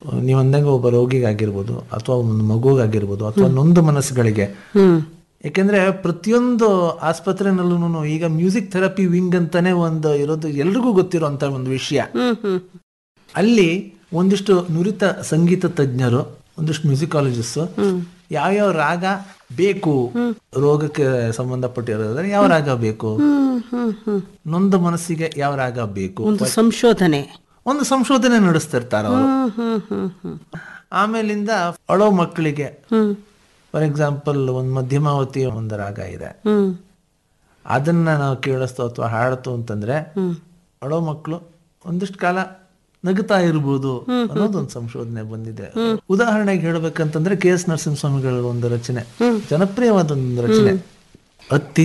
ನೀವು ಅಂದಂಗೆ ಒಬ್ಬ ರೋಗಿಗಾಗಿರ್ಬೋದು ಅಥವಾ ಒಂದು ಮಗುಗಾಗಿರ್ಬೋದು ಅಥವಾ ನೊಂದು ಮನಸ್ಸುಗಳಿಗೆ ಹ್ಮ್ ಯಾಕೆಂದ್ರೆ ಪ್ರತಿಯೊಂದು ಆಸ್ಪತ್ರೆನಲ್ಲೂ ಈಗ ಮ್ಯೂಸಿಕ್ ಥೆರಪಿ ವಿಂಗ್ ಅಂತಾನೆ ಒಂದು ಇರೋದು ಎಲ್ರಿಗೂ ಗೊತ್ತಿರೋಂಥ ಒಂದು ವಿಷಯ ಹ್ಮ್ ಹ್ಮ್ ಅಲ್ಲಿ ಒಂದಿಷ್ಟು ನುರಿತ ಸಂಗೀತ ತಜ್ಞರು ಒಂದಿಷ್ಟು ಮ್ಯೂಸಿಕಾಲಜಿಸ್ಟ್ ಯಾವ್ಯಾವ ರಾಗ ಬೇಕು ರೋಗಕ್ಕೆ ಸಂಬಂಧಪಟ್ಟಿರೋದ್ರೆ ಯಾವ ರಾಗ ಬೇಕು ಹ್ಮ್ ಹ್ಮ್ ಹ್ಮ್ ನೊಂದ ಮನಸ್ಸಿಗೆ ಯಾವ ರಾಗ ಬೇಕು ಒಂದು ಸಂಶೋಧನೆ ಒಂದು ಸಂಶೋಧನೆ ನಡೆಸ್ತಿರ್ತಾರ ಅವರು ಹ್ಮ್ ಹ್ಮ್ ಹ್ಮ್ ಹ್ಮ್ ಆಮೇಲಿಂದ ಅಳೋ ಮಕ್ಕಳಿಗೆ ಹ್ಮ್ ಫಾರ್ ಎಕ್ಸಾಂಪಲ್ ಒಂದು ಮಧ್ಯಮಾವತಿ ಒಂದು ರಾಗ ಇದೆ ಹ್ಮ್ ಅದನ್ನ ನಾವು ಕೇಳಿಸ್ತೋ ಅಥವಾ ಹಾಡ್ತು ಅಂತಂದ್ರೆ ಅಳೋ ಮಕ್ಕಳು ಒಂದಿಷ್ಟು ಕಾಲ ನಗುತ್ತಾ ಇರ್ಬೋದು ಅನ್ನೋದೊಂದು ಸಂಶೋಧನೆ ಬಂದಿದೆ ಉದಾಹರಣೆಗೆ ಹೇಳ್ಬೇಕಂತಂದ್ರೆ ಕೆ ಎಸ್ ನರಸಿಂಹಸ್ವಾಮಿಗಳ ಒಂದು ರಚನೆ ಜನಪ್ರಿಯವಾದ ಒಂದು ರಚನೆ ಅತ್ತಿ